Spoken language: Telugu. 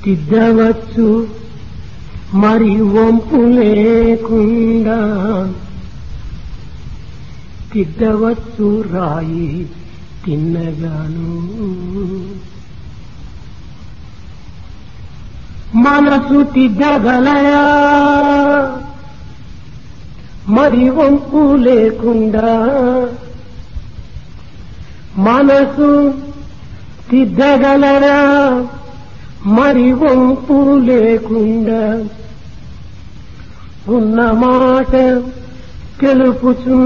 తిద్దవచ్చు మరి వంపు లేకుండా తిద్దవచ్చు రాయి తిన్నగాను మనసు తిద్దగలయా మరి వంపు లేకుండా మనసు తిద్దగలరా మరి వంపు లేకుండా ఉన్న మాట తెలుపుచు